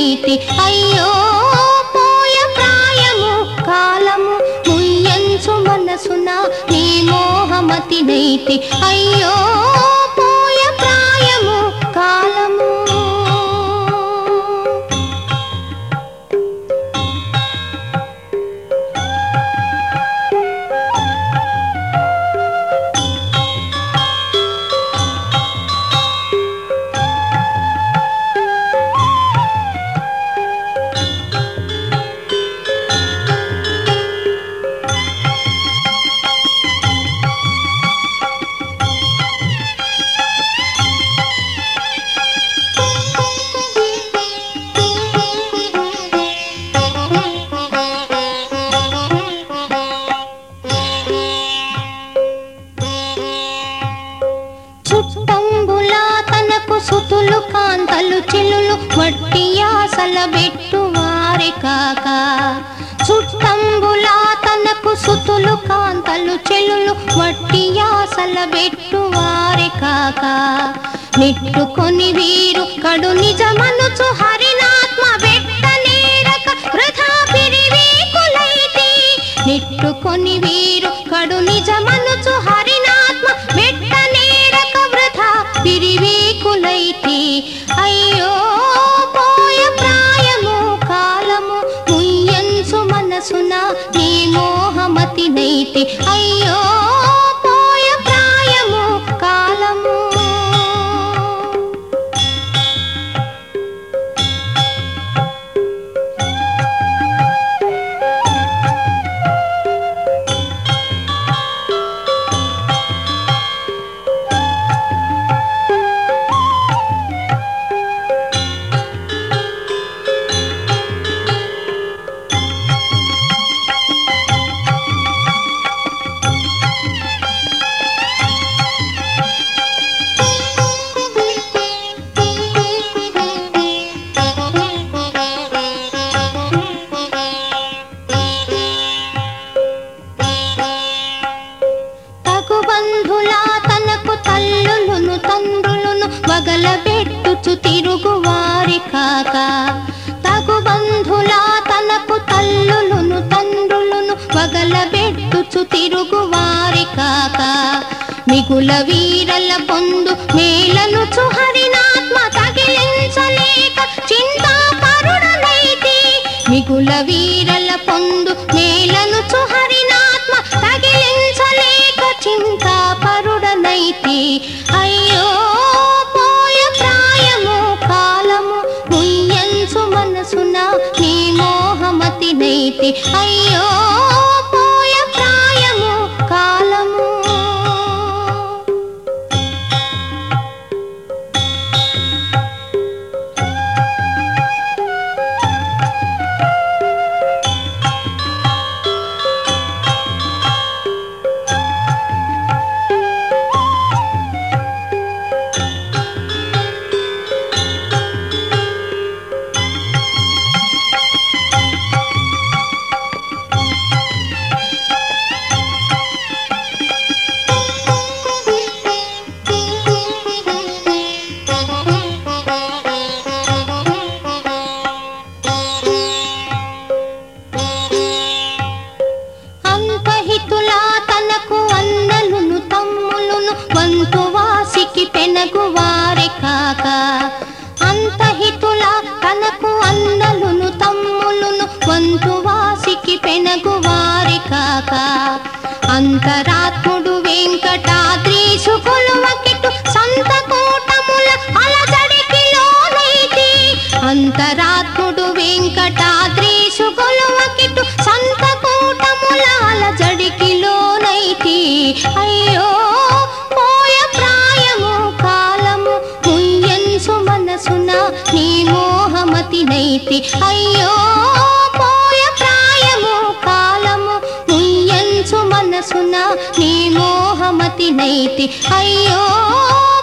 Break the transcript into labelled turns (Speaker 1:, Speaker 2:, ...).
Speaker 1: నైతి అయ్యో పోయ ప్రాయము కాలము ముయ్యంచు మనసున నీ మోహమతి నైతి అయ్యో పోయ ప్రాయము కాలము చుట్టంబులా తనకు సుతులు కాంతలు చిలులు వట్టి ఆశల బెట్టు వారి కాక చుట్టంబులా తనకు సుతులు కాంతలు చెలులు వట్టి ఆశల బెట్టు వారి కాక నిట్టుకొని వీరు కడు నిజమనుచు హరినాత్మ బెట్ట నేరక వృధా పిరివీకులైతి నిట్టుకొని వీరు కడు నిజమనుచు హరినాత్మ బెట్ట నేరక వృధా పిరివీకులైతి అయ్యో పోయ ప్రాయము కాలము ముయ్యంచు మనసున నీ మోహమతి నైతి అయ్యో పోయ ప్రాయము కాలము తగు బంధులా తనకు తల్లులును తండ్రులను వగలబెట్టుచు తిరుగు వారి కాక తగు బంధులా తనకు తల్లులును తండ్రులను వగలబెట్టుచు తిరుగు వారి కాక మిగుల వీరల పొందు మేలను చుహరినాత్మ తగిలించలేక చింతా పరుడనైతి మిగుల వీరల పొందు మేలను చుహరినాత్మ తగిలించలేక చింతా పరుడనైతి అయ్యో పోయ ప్రాయము కాలము ముయ్యంచు మనసున నీ మోహమతి నైతి అయ్యో పోయ ప్రాయము కాలము అంతహితులా తనకు అన్నలును తమ్ములును వంతు వాసికి పెనగు వారి కాక అంతహితులా తనకు అన్నలును తమ్ములును వంతు వాసికి పెనగు వారి కాక అంతరాత్ముడు వెంకటాద్రీషు కొలువకిటు సంత కూటముల అలజడికి లోనైతి అంతరాత్ముడు వెంకటాద్రీషు కొలువకిటు సంత కూటముల అలజడికి లోనైతి అయ్యో పోయ ప్రాయము కాలము ముయ్యంచు మనసున నీ మోహమతి నైతి అయ్యో పోయ ప్రాయము కాలము ముయ్యంచు మనసున నీ మోహమతి నైతి అయ్యో